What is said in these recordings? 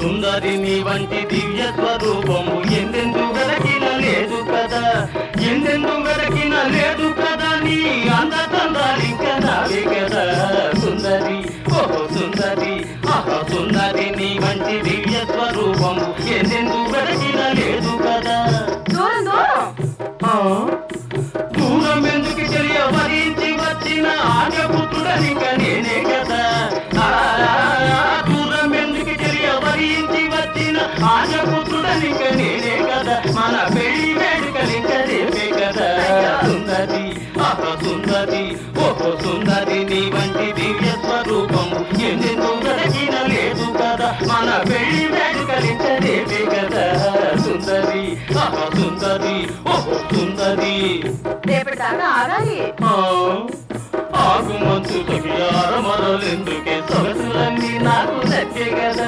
సుందరి నీ వంటి దివ్య స్వరూపము ఎందెందు వెలకిన లేదు కదా ఎందెందు వెలకిన లేదు కదా నీ అందతందాలింక నావే కదా సుందరి ఓహో సుందరి ఆహా సుందరి నీ వంటి దివ్య స్వరూపము ఎందెందు వెలకిన లేదు కదా దూరం దూరం ఆ? దూరం ఎందుకు తెలియ వరించి వచ్చిన ఆర్యపుత్రుడనిక నేనే కదా ఆ, దూరం ఎందుకు తెలియ వరించి వచ్చిన ఆర్యపుత్రుడనిక నేనే కదా మన పెళ్లి వేడుకలింక రేపే కదా సుందరి ఆహ సుందరి ఓహో సుందరి నీ వంటి దివ్య స్వరూపము ఎందెందు వెలకిన లేదు కదా మన పెళ్లి వేడుకలింక రేపే కదా సుందరి ఆహ సుందరి ఓహో సుందరి రేపటి దాకా ఆగాలి ఆ, ఆగుమంచు తగియార మరలెందుకే సొగసులన్నీ నాకు నచ్చే కదా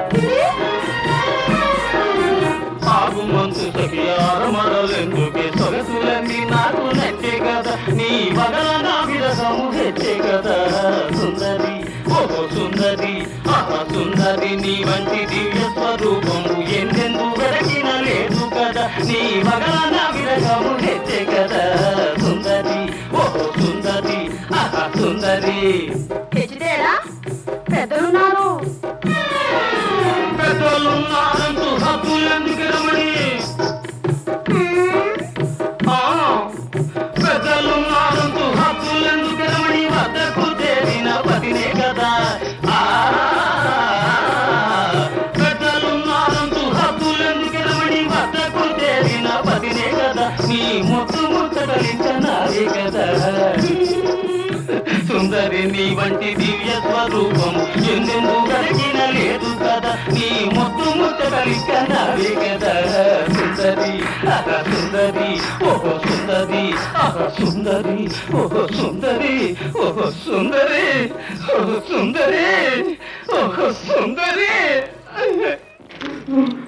ఆగుమంచు తగియార మరలెందుకే సొగసులన్నీ నాకు నచ్చే కదా నీ వగల నా విరసము హెచ్చే కదా సుందరి ఓహో సుందరి ఆహా సుందరి నీ వంటి దివ్య స్వరూపము ఎందెందు వెలకిన లేదు కదా నీ వగల నా విరసము హెచ్చే కదా సుందరి ఓహో సుందరి ఆహా సుందరి తెచ్చితేరా పెద్దలున్నారు పెద్దలున్నారంటూ హక్కులెందుకు రమణి ఆ, పెద్దలున్నారంటూ హక్కులెందుకు రమణి వద్దకు చేరిన పతినే కదా ఆ, పెద్దలున్నారంటూ హక్కులెందుకు రమణి వద్దకు చేరిన పతినే కదా నీ ముత్తు ముచ్చటలింక నావే కదా సుందరి నీ వంటి దివ్య స్వరూపము ఎందెందు గడిగిన లేదు కదా నీ ముద్దు ముద్ద కలిక నావే కదా సుందరి ఆహ సుందరి ఓహో సుందరి ఆహ సుందరి ఓహో సుందరి ఓహో సుందరి ఓహో సుందరి ఓహో సుందరి